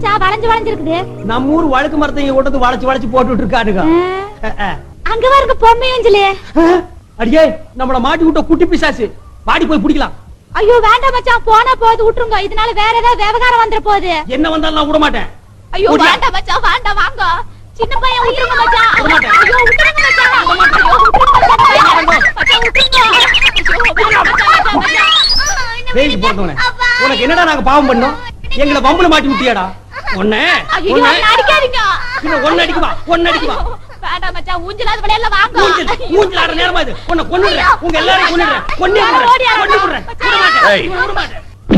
மச்சான் வளைஞ்சு வளைஞ்சிருக்குது நம்ம ஊர் வழுக்கு மரத்தை இங்க கொண்டு வந்து வளைச்சு வளைச்சு போட்டுட்டு இருக்கானுங்க அஹ், அஹ். அங்க பாருங்க பொம்மையஞ்சலி அஹ், அடியே நம்மள மாட்டி விட்ட குட்டி பிசாசு வாடி போய் பிடிக்கலாம் ஐயோ வேண்டாம் மச்சான் போனா போகுது விட்டுருங்க இதனால வேற ஏதாவது விவகாரம் வந்துட போகுது என்ன வந்தாலும் நான் விட மாட்டேன் ஐயோ ஓடியா. வேண்டாம் மச்சான் வேண்டாம் வாங்க சின்ன பையன் விட்டுருங்க மச்சான் விட மாட்டேன். ஐயோ விட்டுருங்க மச்சான் ஐயோ விட்டுருங்க மச்சான் மச்சான் விட்டுருங்க ஐயோ வேண்டாம் மச்சான் மச்சான் மச்சான் வேலைக்கு போறதவனே உனக்கு என்னடா நாங்க பாவம் பண்ணோம் எங்களை பம்புல மாட்டி விட்டியாடா ஒண்ணு ஐயோ ஒண்ணு என்ன அடிக்காதீங்க பின்ன ஒண்ணு அடிக்குமா ஒண்ணு அடிக்குமா ஐயோ, வேண்டாம் மச்சான் ஊஞ்சலாத விளையாடல வாங்க மூஞ்சில் மூஞ்சில் ஆடுற நேரமா இது உன்னை கொன்னுடுறேன் உங்க எல்லாரையும் கொன்னுடுறேன் கொன்னே யாரும் விடுறேன் ஓடியாரா? கொன்னே விடுறேன் விட மாட்டேன் ஏய். விட மாட்டேன்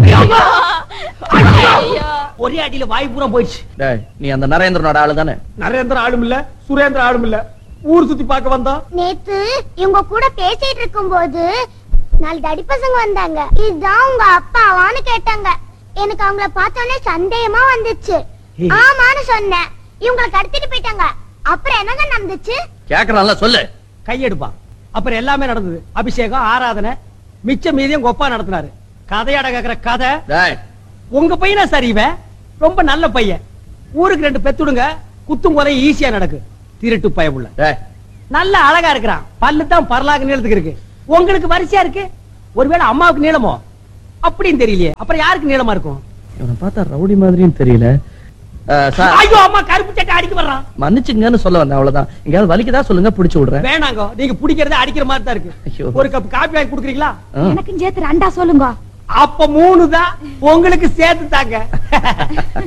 ஐயோ ஒரே அடியில வாய் பூரா போயிடுச்சு டேய் நீ அந்த நரேந்திரனோட ஆளு தானே நரேந்திர ஆளும் இல்ல சுரேந்திர ஆளும் இல்ல ஊர் சுத்தி பார்க்க வந்தா நேத்து இவங்க கூட பேசிட்டு இருக்கும்போது நாலு தடி பசங்க வந்தாங்க இதுதான் உங்க அப்பாவான்னு கேட்டாங்க எனக்கு அவங்கள பார்த்தோன்னே சந்தேகமா வந்துச்சு ஏய். ஆமான்னு சொன்னேன் இவங்களை கடத்திட்டு போயிட்டாங்க அப்புறம் என்னங்க நடந்துச்சு கேக்குறான்ல சொல்லு கையெடுப்பா அப்புறம் எல்லாமே நடந்தது அபிஷேகம் ஆராதனை மிச்சம் மீதியும் கொப்பா நடத்தினாரு கதையாட கேக்குற கதை டேய் உங்க பையனா சரி இவன் ரொம்ப நல்ல பையன் ஊருக்கு ரெண்டு பெத்துடுங்க குத்தும் குறை ஈஸியா நடக்கு திருட்டு பயமுள்ள டேய் நல்ல அழகா இருக்கிறான் பல்லு தான் பரலாக நீளத்துக்கு இருக்கு உங்களுக்கு வரிசையா இருக்கு ஒருவேளை அம்மாவுக்கு நீளமோ அப்படின்னு தெரியலையே அப்புறம் யாருக்கு நீளமா இருக்கும் இவனை பார்த்தா ரவுடி மாதிரியும் தெரியல அஹ், சார் ஐயோ அம்மா கருப்பு சட்டை அடிக்க வர்றான் மன்னிச்சுங்கன்னு சொல்ல வந்தேன் அவ்வளவுதான் எங்கயாவது வலிக்குதா சொல்லுங்க புடிச்சு விடுறேன் வேணாங்க நீங்க பிடிக்கிறதே அடிக்கிற மாதிரி தான் ஐயோ. இருக்கு ஒரு கப் காப்பி வாங்கி குடுக்குறீங்களா ஆ. எனக்கும் சேர்த்து ரெண்டா சொல்லுங்க அப்ப மூணு தான் உங்களுக்கு சேர்த்து தாங்க